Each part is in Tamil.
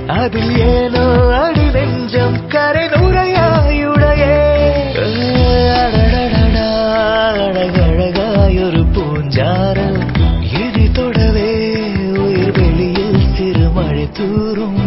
அதில் ஏனோ அடி நெஞ்சம் கரை நுரையாயுடையே அடடடடா, அழகழகாயொரு பூஞ்சாரல் எதி தொடவே உயிர் வெளியில் சிறுமழை தூரும்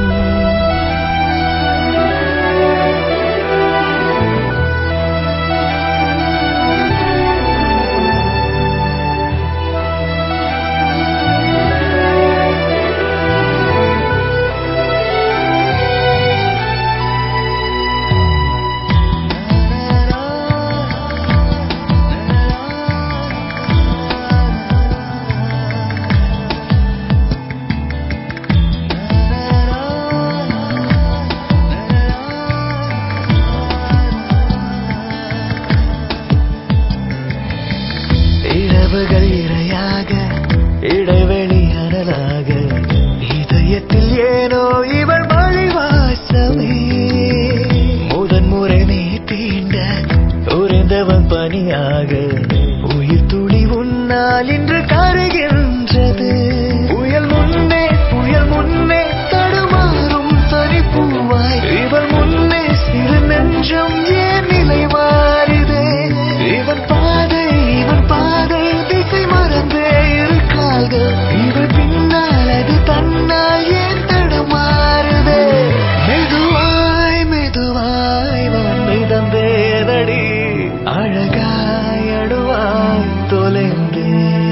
இரவுகள் இரையாக இடைவெளி அனலாக இதயத்தில் ஏனோ இவள் மழை வாசமே முதன் முறை நீ தீண்ட உறைந்தவன் பனியாக உயிர் துளி உன்னால் இன்று கருகின்றது புயல் முன்னே புயல் முன்னே தடுமாறும் தனிப்பூவாய் இவள் முன்னே சிறு நெஞ்சம் ஏன் நிலை மாறிதே இவன் பாதை இவன் பாதை திசை மறந்தே இருக்கார்கள் இவள் பின்னால் அது தன்னால் ஏன் தடுமாறுதே மெதுவாய் மெதுவாய் வான் மிதந்தேனடி அழகாய் அடுவாய் தொலைந்தே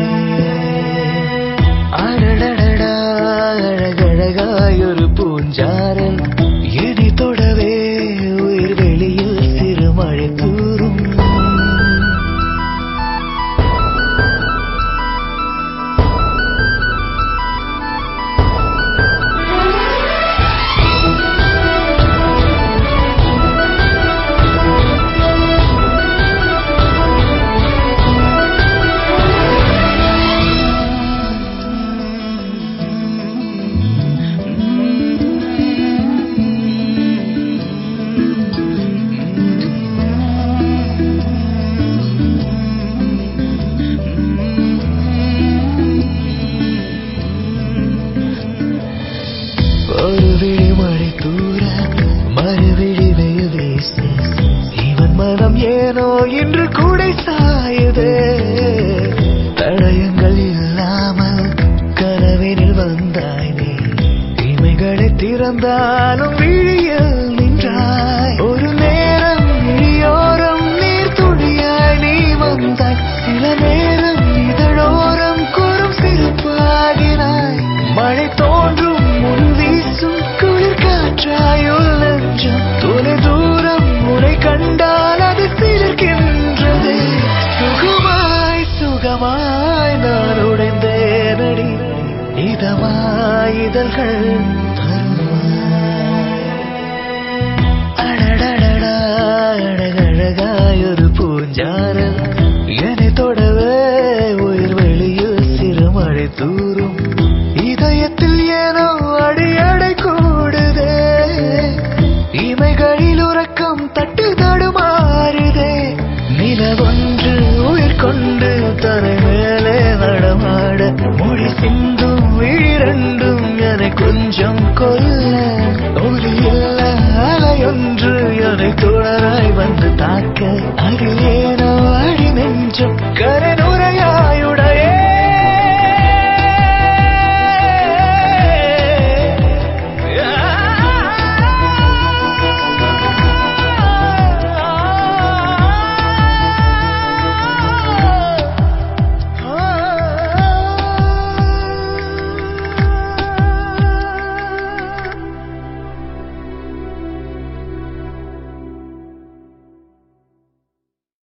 அடடடடா அழகழகாய் ஒரு பூஞ்சாரல் எடி தொடவே உயிர் வெளியில் சிறுமழை தூரும் ஒரு விழி மழை தூர மறுவிழி வெயில் வீச இவன் மனம் ஏனோ இன்று கூடை சாயுதே தடயங்கள் இல்லாமல் கனவினில் வந்தாய் நீ இமைகளை திறந்தாலும் விழியில் நின்றாய் ஒரு நேரம் விழியோரம் நீர் துளியாய் நீ வந்தாய் சில நேரம் இதழோரம் கூறும் சிரிப்பாகினாய் மழை தோன்றும் முன் வீசும் குளிர் காற்றாயுள் நெஞ்சம் தொலை தூரம் முறை கண்டால் அது சிலிர்க்கின்றது சுகமாய் சுகமாய் நான் உடைந்தேனடி இதமாய் இதழ்கள் தருவாய் அடடடடா அழகழகாய் ஒரு பூஞ்சாரல் என்னை தொடவே உயிர் வெளியில் சிறுமழை தூரும் இதயத்தில் ஏனோ அடி அடை கூடுதே இமைகளில் உறக்கம் தட்டு தடுமாறுதே நிலவொன்று உயிர் கொண்டு தரை மேலே நடமாட மொழி சிந்தும் விழிரண்டும் என கொஞ்சம் கொல்ல ஒளி இல்ல அலையொன்று என தொடராய் வந்து தாக்க